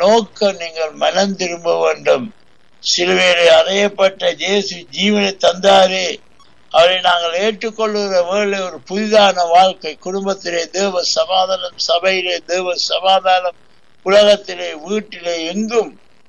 நோக்கம் நீங்கள் மனம் திரும்ப வேண்டும் சிலுவையிலே அறையப்பட்ட இயேசு ஜீவனை தந்தாரே அவரை நாங்கள் ஏற்றுக்கொள்ளுகிற வேலை ஒரு புதிதான வாழ்க்கை குடும்பத்திலே தேவ சமாதானம் சபையிலே தேவ சமாதானம் உலகத்திலே வீட்டிலே எங்கும்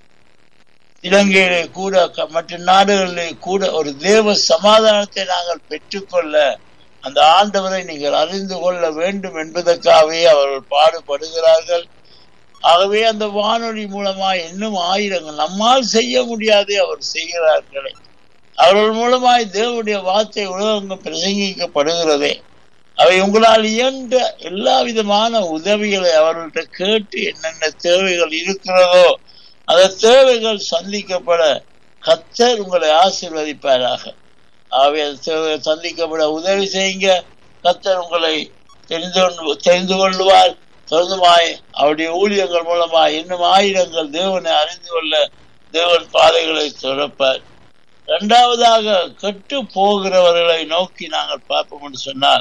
இலங்கையிலே கூட க- மற்ற நாடுகளிலே கூட ஒரு தேவ சமாதானத்தை நாங்கள் பெற்றுக்கொள்ள அந்த ஆண்டவரை நீங்கள் அறிந்து கொள்ள வேண்டும் என்பதற்காகவே அவர்கள் பாடுபடுகிறார்கள் ஆகவே அந்த வானொலி மூலமா இன்னும் ஆயிரங்கள் நம்மால் செய்ய முடியாதே அவர் செய்கிறார்களே அவர்கள் மூலமாய் தேவனுடைய வார்த்தை உலகங்கும் பிரசங்கிக்கப்படுகிறதே அவை உங்களால் இயன்ற எல்லா விதமான உதவிகளை அவர்கள்ட்ட கேட்டு என்னென்ன தேவைகள் இருக்கிறதோ அந்த தேவைகள் சந்திக்கப்பட கத்தர் உங்களை ஆசீர்வதிப்பாராக ஆகவே அந்த தேவைகள் சந்திக்கப்பட உதவி செய்யுங்க கத்தர் உங்களை தெரிந்து கொண்டு தெரிந்து கொள்வார் தொடர்ந்துமாய் அவருடைய ஊழியங்கள் மூலமாய் இன்னும் ஆயிரங்கள் தேவனை அறிந்து கொள்ள தேவன் பாதைகளை திறப்பார் இரண்டாவதாக கெட்டு போகிறவர்களை நோக்கி நாங்கள் பார்ப்போம் என்று சொன்னால்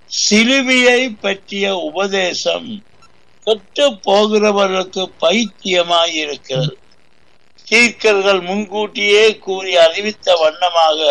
சிலுவையை பற்றிய உபதேசம் கெட்டு போகிறவர்களுக்கு பைத்தியமாய் இருக்கிறது தீர்க்கர்கள் முன்கூட்டியே கூறி அறிவித்த வண்ணமாக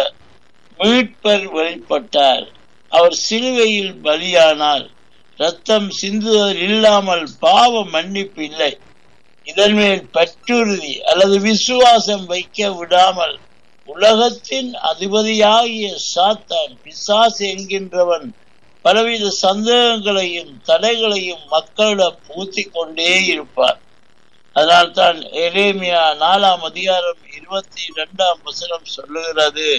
மீட்பர் வெளிப்பட்டார் அவர் சிலுவையில் பலியானார் ரத்தம் சிந்துதல் இல்லாமல் பாவ மன்னிப்பு இல்லை இதன் மேல் பற்றுறுதி அல்லது விசுவாசம் வைக்க விடாமல் உலகத்தின் அதிபதியாகிய சாத்தான் பிசாசு என்கின்றவன் பலவித சந்தேகங்களையும் தடைகளையும் மக்களிடம் பூத்தி கொண்டே இருப்பார் அதனால் தான் எரேமியா நாலாம் அதிகாரம் இருபத்தி இரண்டாம் வசனம் சொல்லுகிறது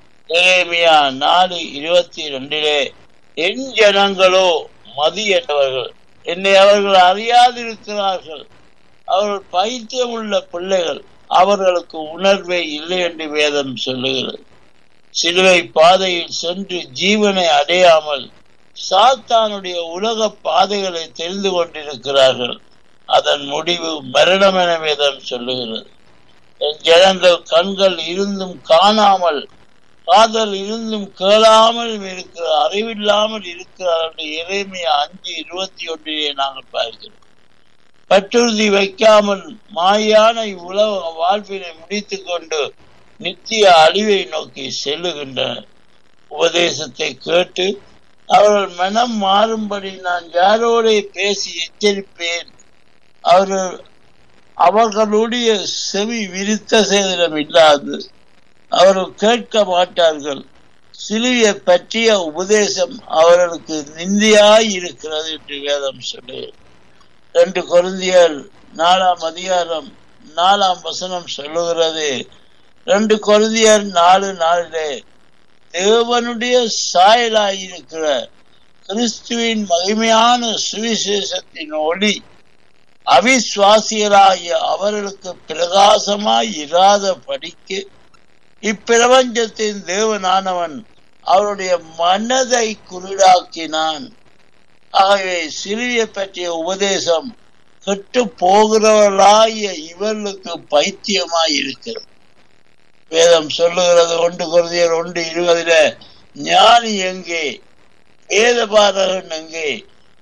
எரேமியா நாலு இருபத்தி ரெண்டிலே என் ஜனங்களோ மதியற்றவர்கள் என்னை அவர்கள் அறியாதிருக்கிறார்கள் அவர்கள் பைத்தியம் உள்ள பிள்ளைகள் அவர்களுக்கு உணர்வே இல்லை என்று வேதம் சொல்லுகிறது சிலுவை பாதையில் சென்று ஜீவனை அடையாமல் சாத்தானுடைய உலக பாதைகளை தெரிந்து கொண்டிருக்கிறார்கள் அதன் முடிவு மரணம் என வேதம் சொல்லுகிறது என் ஜனங்கள் கண்கள் இருந்தும் காணாமல் காதல் இருந்தும் கேளாமல் இருக்கிற அறிவில்லாமல் இருக்கிறார்கள் இறைமையா அஞ்சு இருபத்தி ஒன்றிலே நாங்கள் பார்க்கிறோம் பற்றுறுதி வைக்காமல் மாயான இவ்வுலக வாழ்வினை முடித்துக் கொண்டு நித்திய அழிவை நோக்கி செல்லுகின்றனர் உபதேசத்தை கேட்டு அவர்கள் மனம் மாறும்படி நான் யாரோட பேசி எச்சரிப்பேன் அவர்கள் அவர்களுடைய செவி விரித்த சேதனம் இல்லாது அவர்கள் கேட்க மாட்டார்கள் சிலுவையை பற்றிய உபதேசம் அவர்களுக்கு நிந்தியாய் இருக்கிறது என்று வேதம் சொல்லுகிறது ரெண்டு கொருந்தியர் நாலாம் அதிகாரம் நாலாம் வசனம் சொல்லுகிறது ரெண்டு கொருந்தியர் நாலு நாளிலே தேவனுடைய சாயலாயிருக்கிற கிறிஸ்துவின் மகிமையான சுவிசேஷத்தின் ஒளி அவிசுவாசியராகிய அவர்களுக்கு பிரகாசமாய் இராத படிக்கு இப்பிரபஞ்சத்தின் தேவனானவன் அவருடைய மனதை குருடாக்கினான் ஆகவே சிறிய பற்றிய உபதேசம் கெட்டு போகிறவர்களாகிய இவர்களுக்கு பைத்தியமாய் இருக்கிறது வேதம் சொல்லுகிறது ஒன்று குருதியர் ஒன்று இருபதுல ஞானி எங்கே வேதபாரகன் எங்கே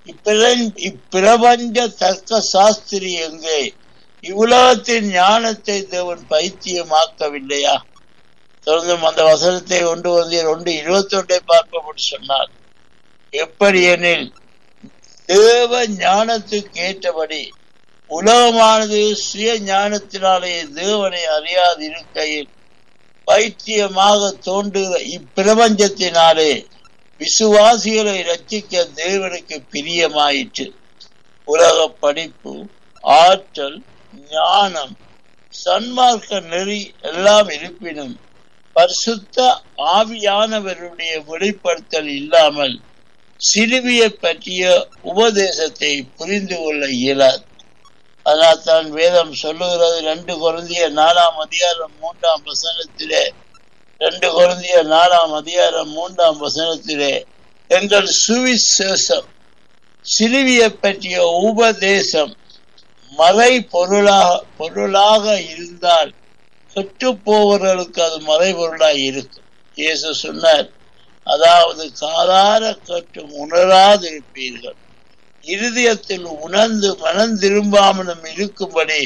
இப்பிரபஞ்ச தர்க்க சாஸ்திரி எங்கே இவ்வுலகத்தின் ஞானத்தை தேவன் பைத்தியமாக்கவில்லையா தொடர்ந்தும் அந்த வசனத்தை கொண்டு வந்து ஒன்று இருபத்தி ஒன்றை பார்ப்போம் சொன்னார் எப்படி எனில் தேவ ஞானத்துக்கு ஏற்றபடி உலகமானது சுய ஞானத்தினாலே தேவனை அறியாது இருக்கையில் பைத்தியமாக தோன்றுகிற இப்பிரபஞ்சத்தினாலே விசுவாசிகளை ரட்சிக்க தேவனுக்கு பிரியமாயிற்று உலக படிப்பு ஆற்றல் ஞானம் சன்மார்க்க நெறி எல்லாம் இருப்பினும் பரிசுத்த ஆவியானவருடைய வெளிப்படுத்தல் இல்லாமல் சிலுவியை பற்றிய உபதேசத்தை புரிந்து கொள்ள இயலாது அதனால் தான் வேதம் சொல்லுகிறது ரெண்டு குழந்தைய நாலாம் அதிகாரம் மூன்றாம் வசனத்திலே ரெண்டு குழந்தைய நாலாம் அதிகாரம் மூன்றாம் வசனத்திலே எங்கள் சுவிசேஷம் சிலுவியை பற்றிய உபதேசம் மறை பொருளாக பொருளாக இருந்தால் கெட்டு போவர்களுக்கு அது மறைபொருளாய் இருக்கும் இயேசு சொன்னார் அதாவது காதார கற்றும் உணராதிருப்பீர்கள் இருதயத்தில் உணர்ந்து மனம் திரும்பாமலும் இருக்கும்படி